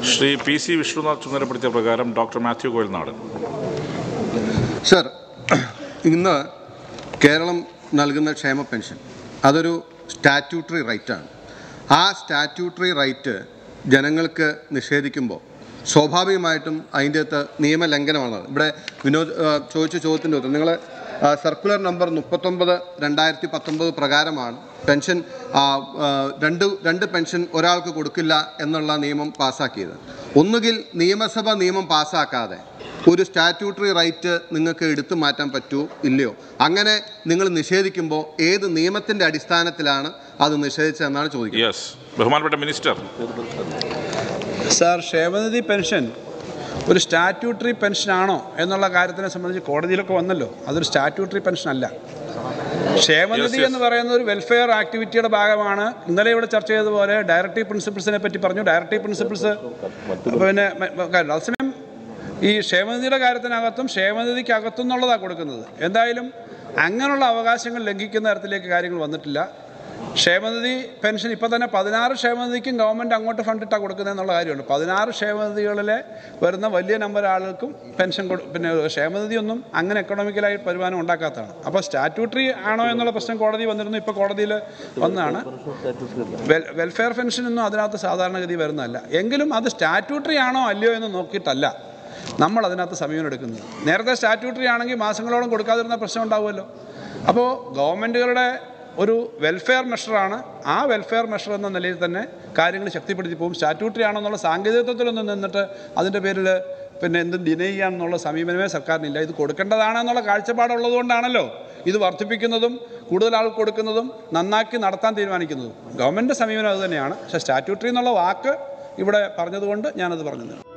Shri P C Vishnunath ചുമതലപ്പെടുത്തിയ പ്രകാരം doctor Mathew കോയൽനാട് sir ഇന്ന് കേരളം നൽകുന്ന ക്ഷേമ പെൻഷൻ അതൊരു സ്റ്റാറ്റ്യൂട്ടറി റൈറ്റാണ് ആ സ്റ്റാറ്റ്യൂട്ടറി റൈറ്റ് ജനങ്ങൾക്ക് നിഷേധിക്കുമ്പോൾ സ്വാഭാവികമായിട്ടും അതിൻ്റെ അകത്ത് നിയമലംഘനമാണ് ഇവിടെ വിനോദ് ആ, ചോദിച്ച ചോദ്യത്തിൻ്റെ ഉത്തരം നിങ്ങൾ സർക്കുലർ നമ്പർ മുപ്പത്തൊമ്പത് രണ്ടായിരത്തി പത്തൊമ്പത് പ്രകാരമാണ് പെൻഷൻ ആ, ആ, രണ്ട് രണ്ട് പെൻഷൻ ഒരാൾക്ക് കൊടുക്കില്ല എന്നുള്ള നിയമം പാസ്സാക്കിയത് ഒന്നുകിൽ നിയമസഭ നിയമം പാസ്സാക്കാതെ ഒരു സ്റ്റാറ്റ്യൂട്ടറി റൈറ്റ് നിങ്ങൾക്ക് എടുത്തു മാറ്റാൻ പറ്റുമോ ഇല്ലയോ അങ്ങനെ നിങ്ങൾ നിഷേധിക്കുമ്പോൾ ഏത് നിയമത്തിൻ്റെ അടിസ്ഥാനത്തിലാണ് അത് നിഷേധിച്ചതെന്നാണ് ചോദിക്കുന്നത് യെസ് ബഹുമാനപ്പെട്ട മിനിസ്റ്റർ സാർ ക്ഷേമനിധി പെൻഷൻ ഒരു സ്റ്റാറ്റ്യൂട്ടറി പെൻഷനാണോ എന്നുള്ള കാര്യത്തിനെ സംബന്ധിച്ച് കോടതിയിലൊക്കെ വന്നല്ലോ അതൊരു സ്റ്റാറ്റ്യൂട്ടറി പെൻഷൻ അല്ല ക്ഷേമനിധി Yes, yes. എന്ന് പറയുന്ന ഒരു വെൽഫെയർ ആക്ടിവിറ്റിയുടെ ഭാഗമാണ് ഇന്നലെ ഇവിടെ ചർച്ച ചെയ്തതുപോലെ ഡയറക്റ്റീവ് പ്രിൻസിപ്പിൾസിനെ പറ്റി പറഞ്ഞു ഡയറക്റ്റീവ് പ്രിൻസിപ്പിൾസ് പിന്നെ മ- മ- കാര്യം. അതേസമയം ഈ ക്ഷേമനിധിയുടെ കാര്യത്തിനകത്തും ക്ഷേമനിധിക്കകത്തും എന്നുള്ളതാണ് കൊടുക്കുന്നത് എന്തായാലും അങ്ങനെയുള്ള അവകാശങ്ങൾ ലംഘിക്കുന്ന തരത്തിലേക്ക് കാര്യങ്ങൾ വന്നിട്ടില്ല ക്ഷേമനിധി പെൻഷൻ ഇപ്പോൾ തന്നെ പതിനാറ് ക്ഷേമനിധിക്കും ഗവൺമെൻറ് അങ്ങോട്ട് ഫണ്ടിട്ടാണ് കൊടുക്കുന്നത് എന്നുള്ള കാര്യമുണ്ട് പതിനാറ് ക്ഷേമനിധികളിലെ വരുന്ന വലിയ നമ്പർ ആളുകൾക്കും പെൻഷൻ കൊടു പിന്നെ ക്ഷേമനിധി ഒന്നും അങ്ങനെ എക്കണോമിക്കലായി വരുമാനം ഉണ്ടാക്കാത്തതാണ് അപ്പോൾ സ്റ്റാറ്റ്യൂട്ടറി ആണോ എന്നുള്ള പ്രശ്നം കോടതി വന്നിരുന്നു ഇപ്പോൾ കോടതിയിൽ വന്നതാണ് വെൽ വെൽഫെയർ പെൻഷനൊന്നും അതിനകത്ത് സാധാരണഗതി വരുന്നതല്ല എങ്കിലും അത് സ്റ്റാറ്റ്യൂട്ടറി ആണോ അല്ലയോ എന്ന് നോക്കിയിട്ടല്ല നമ്മൾ അതിനകത്ത് സമീപനം എടുക്കുന്നത് നേരത്തെ സ്റ്റാറ്റ്യൂട്ടറി ആണെങ്കിൽ മാസങ്ങളോളം കൊടുക്കാതിരുന്ന പ്രശ്നം ഉണ്ടാവുമല്ലോ അപ്പോൾ ഗവൺമെൻറ്റുകളുടെ ഒരു വെൽഫെയർ മെഷറാണ് ആ വെൽഫെയർ മെഷർ എന്ന നിലയിൽ തന്നെ കാര്യങ്ങൾ ശക്തിപ്പെടുത്തി പോകും സ്റ്റാറ്റ്യൂട്ടറി ആണെന്നുള്ള സാങ്കേതികത്വത്തിലൊന്നും നിന്നിട്ട് അതിൻ്റെ പേരിൽ പിന്നെ എന്തും ഡിനൈ ചെയ്യാമെന്നുള്ള സമീപനമേ സർക്കാരിനില്ല ഇത് കൊടുക്കേണ്ടതാണെന്നുള്ള കാഴ്ചപ്പാടുള്ളതുകൊണ്ടാണല്ലോ ഇത് വർദ്ധിപ്പിക്കുന്നതും കൂടുതൽ ആൾ കൊടുക്കുന്നതും നന്നാക്കി നടത്താൻ തീരുമാനിക്കുന്നതും ഗവൺമെൻറ് സമീപനം അത് തന്നെയാണ് പക്ഷേ സ്റ്റാറ്റ്യൂട്ടറി എന്നുള്ള വാക്ക് ഇവിടെ പറഞ്ഞതുകൊണ്ട് ഞാനത് പറഞ്ഞു